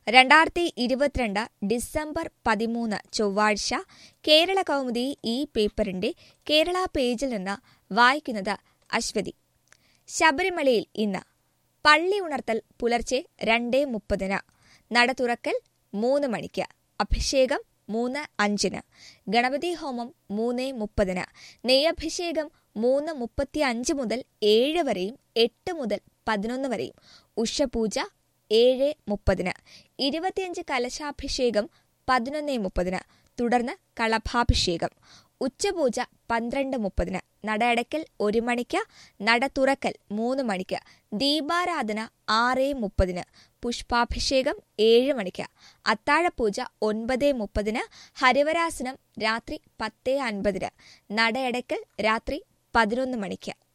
രണ്ടായിരത്തി ഇരുപത്തിരണ്ട് ഡിസംബർ പതിമൂന്ന് ചൊവ്വാഴ്ച കേരള കൗമുദി ഈ പേപ്പറിന്റെ കേരള പേജിൽ നിന്ന് വായിക്കുന്നത് അശ്വതി ശബരിമലയിൽ ഇന്ന് പള്ളി ഉണർത്തൽ പുലർച്ചെ രണ്ടേ മുപ്പതിന് നട തുറക്കൽ മൂന്ന് മണിക്ക് അഭിഷേകം മൂന്ന് അഞ്ചിന് ഗണപതി ഹോമം മൂന്ന് മുപ്പതിന് നെയ്യഭിഷേകം മൂന്ന് മുപ്പത്തി അഞ്ച് മുതൽ ഏഴ് വരെയും എട്ട് മുതൽ പതിനൊന്ന് വരെയും ഉഷപൂജ ഏഴ് മുപ്പതിന് ഇരുപത്തിയഞ്ച് കലശാഭിഷേകം പതിനൊന്ന് മുപ്പതിന് തുടർന്ന് കളഭാഭിഷേകം ഉച്ചപൂജ പന്ത്രണ്ട് മുപ്പതിന് നടയടയ്ക്കൽ ഒരു മണിക്ക് നട തുറക്കൽ മൂന്ന് മണിക്ക് ദീപാരാധന ആറ് മുപ്പതിന് പുഷ്പാഭിഷേകം ഏഴ് മണിക്ക് അത്താഴപൂജ ഒൻപത് മുപ്പതിന് ഹരിവരാസനം രാത്രി പത്ത് അൻപതിന് നടയടയ്ക്കൽ രാത്രി പതിനൊന്ന് മണിക്ക്